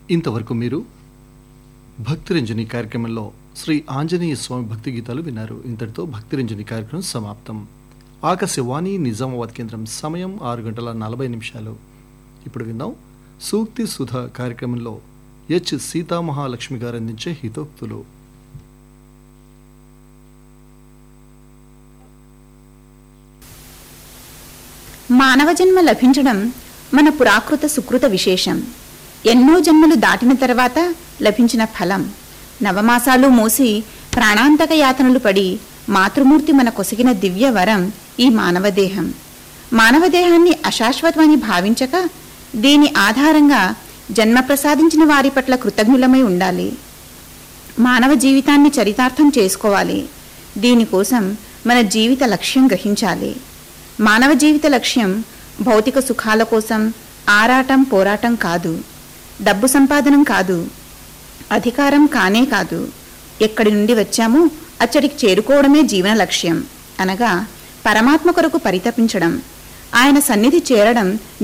ఇంతవరకు మీరు భక్తిరంజని కార్యక్రమంలో శ్రీ ఆంజనేయ స్వామి భక్తి గీతాలు విన్నారు ఇంతటితో భక్తిరంజని కార్యక్రమం సమాప్తం ఆకాశవాణి నిజామాబాద్ కేంద్రం సమయం ఆరు గంటల నలభై నిమిషాలు ఇప్పుడు విందాం సూక్తి సుధ కార్యక్రమంలో హెచ్ సీతామహాలక్ష్మి గారు అందించే హితోక్తులు మానవ జన్మ లభించడం మన పురాకృత సుకృత విశేషం ఎన్నో జన్మలు దాటిన తర్వాత లభించిన ఫలం నవమాసాలు మోసి ప్రాణాంతక యాతనలు పడి మాతృమూర్తి మన కొసగిన దివ్య వరం ఈ మానవదేహం మానవదేహాన్ని అశాశ్వతమని భావించక దీని ఆధారంగా జన్మ ప్రసాదించిన వారి పట్ల కృతజ్ఞులమై ఉండాలి మానవ జీవితాన్ని చరితార్థం చేసుకోవాలి దీనికోసం మన జీవిత లక్ష్యం గ్రహించాలి మానవ జీవిత లక్ష్యం భౌతిక సుఖాల కోసం ఆరాటం పోరాటం కాదు డబ్బు సంపాదనం కాదు అధికారం కానే కాదు ఎక్కడి నుండి వచ్చామో అచ్చడికి చేరుకోవడమే జీవన లక్ష్యం అనగా పరమాత్మ కొరకు పరితపించడం ఆయన సన్నిధి చేరడం